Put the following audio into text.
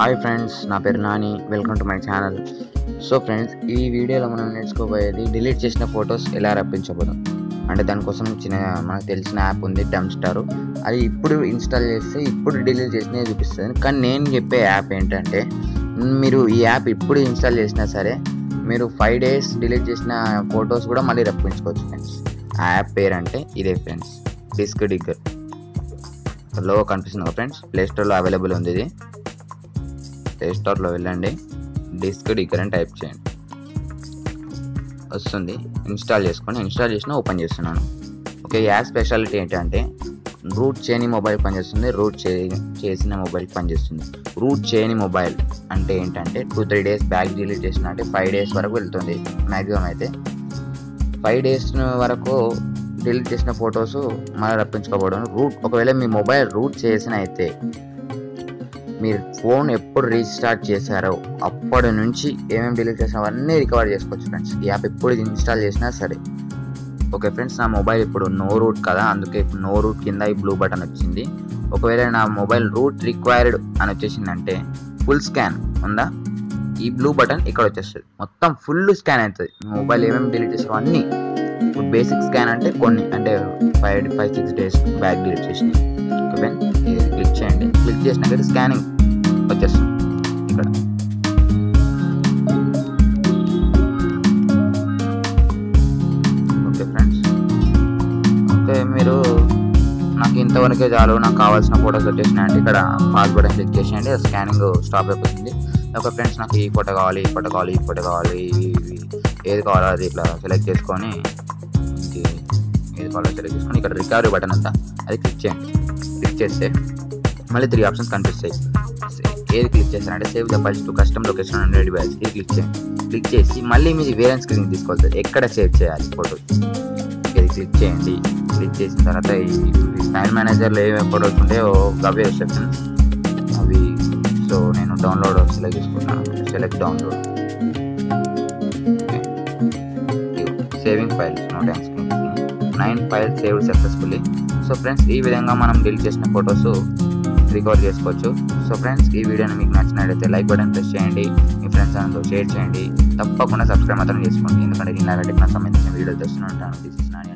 hi friends నా పేరు Nani welcome to my channel so friends ఈ వీడియోలో మనం నేర్చుకోబోయేది డిలీట్ చేసిన ఫొటోస్ ఎలా రప్పించబోదు అంటే దానికోసం చిన్న మనకు తెలిసిన యాప్ ఉంది డమ్ స్టార్ అది ఇప్పుడు ఇన్స్టాల్ చేస్తే ఇప్పుడు డిలీట్ చేసినవి చూపిస్తుంది కానీ నేను చెప్పే యాప్ ఏంటంటే మీరు ఈ యాప్ ఇప్పుడు ఇన్స్టాల్ చేసినా సరే మీరు ఫైవ్ డేస్ డిలీట్ చేసిన ఫొటోస్ కూడా మళ్ళీ రప్పించుకోవచ్చు ఫ్రెండ్స్ ఆ యాప్ పేరు అంటే ఇదే ఫ్రెండ్స్ డిస్క్ డిగ్గర్ లో కనిపిస్తుంది ఫ్రెండ్స్ ప్లే స్టోర్లో అవైలబుల్ ఉంది ఇది ప్లే స్టోర్లో వెళ్ళండి డిస్క్ డిగ్గర్ అని టైప్ చేయండి వస్తుంది ఇన్స్టాల్ చేసుకొని ఇన్స్టాల్ చేసిన ఓపెన్ చేస్తున్నాను ఓకే యాప్ స్పెషాలిటీ ఏంటంటే రూట్ చేయని మొబైల్ పనిచేస్తుంది రూట్ చే చేసిన మొబైల్ పనిచేస్తుంది రూట్ చేయని మొబైల్ అంటే ఏంటంటే two three days back delete చేసిన అంటే ఫైవ్ డేస్ వరకు వెళ్తుంది మ్యాక్సిమం అయితే ఫైవ్ డేస్ వరకు డిలీట్ చేసిన ఫొటోస్ మళ్ళీ రప్పించుకోవడం రూట్ ఒకవేళ మీ మొబైల్ రూట్ చేసిన అయితే మీరు ఫోన్ ఎప్పుడు రీస్టార్ట్ చేశారో అప్పటి నుంచి ఏమేమి డిలీట్ చేసినా అవన్నీ రికవర్ చేసుకోవచ్చు ఫ్రెండ్స్ ఈ యాప్ ఎప్పుడు ఇన్స్టాల్ చేసినా సరే ఓకే ఫ్రెండ్స్ నా మొబైల్ ఇప్పుడు నో రూట్ కదా అందుకే ఇప్పుడు నో రూట్ కింద ఈ బ్లూ బటన్ వచ్చింది ఒకవేళ నా మొబైల్ రూట్ రిక్వైర్డ్ అని వచ్చేసిందంటే ఫుల్ స్కాన్ ఉందా ఈ బ్లూ బటన్ ఇక్కడ వచ్చేస్తుంది మొత్తం ఫుల్ స్కాన్ అవుతుంది మీ మొబైల్ ఏమేమి డిలీట్ చేసారో అన్నీ ఇప్పుడు బేసిక్ స్కాన్ అంటే కొన్ని అంటే five five six days back delete చేసినాయి ఓకే ఇది క్లిక్ చేయండి క్లిక్ చేసినాక స్కానింగ్ వచ్చేస్తుంది ఇక్కడ ఓకే ఫ్రెండ్స్ ఓకే మీరు నాకు ఇంతవరకే చాలు నాకు కావాల్సిన ఫోటోస్ వచ్చేసినాయి అంటే ఇక్కడ పాస్ బటన్ క్లిక్ చేసేయండి స్కానింగ్ స్టాప్ అయిపోతుంది ఓకే ఫ్రెండ్స్ నాకు ఈ ఫోటో కావాలి ఈ ఫోటో కావాలి ఈ ఫోటో కావాలి ఇవి ఇవి ఏది కావాలో అది ఇట్లా సెలెక్ట్ చేసుకొని ఇది ఏది కావాలో సెలెక్ట్ చేసుకొని ఇక్కడ రికవరీ బటన్ అంతా అది క్లిక్ చేయండి క్లిక్ చేస్తే మళ్ళీ త్రీ ఆప్షన్స్ కనిపిస్తాయి ఏది క్లిక్ చేస్తారంటే save the files to custom location and device ఇది క్లిక్ చేయండి క్లిక్ చేసి మళ్ళీ మీది వేరే స్క్రీన్ తీసుకోవాలి ఎక్కడ సేవ్ చేయాలి ఫోటో ఇది క్లిక్ చేయండి క్లిక్ చేసిన తర్వాత ఈ ఫైల్ మేనేజర్లో ఏమేమి ఫోటోస్ ఉంటాయో అవే వస్తాయి అవి సో నేను డౌన్లోడ్ సెలెక్ట్ చేసుకుంటున్నాను select download saving files no thanks nine files saved successfully so friends ఈ విధంగా మనం డిలీట్ చేసిన ఫొటోస్ రికవర్ చేసుకోవచ్చు సో ఫ్రెండ్స్ ఈ వీడియోని మీకు నచ్చినట్లయితే లైక్ బటన్ ప్రెస్ చేయండి మీ ఫ్రెండ్స్ అందరూ షేర్ చేయండి తప్పకుండా సబ్స్క్రైబ్ మాత్రం చేసుకోండి ఎందుకంటే ఇలాంటి టెక్నాలజీ సంబంధించిన వీడియోలు తెస్తూనే ఉంటాను దిస్ ఇస్ నాని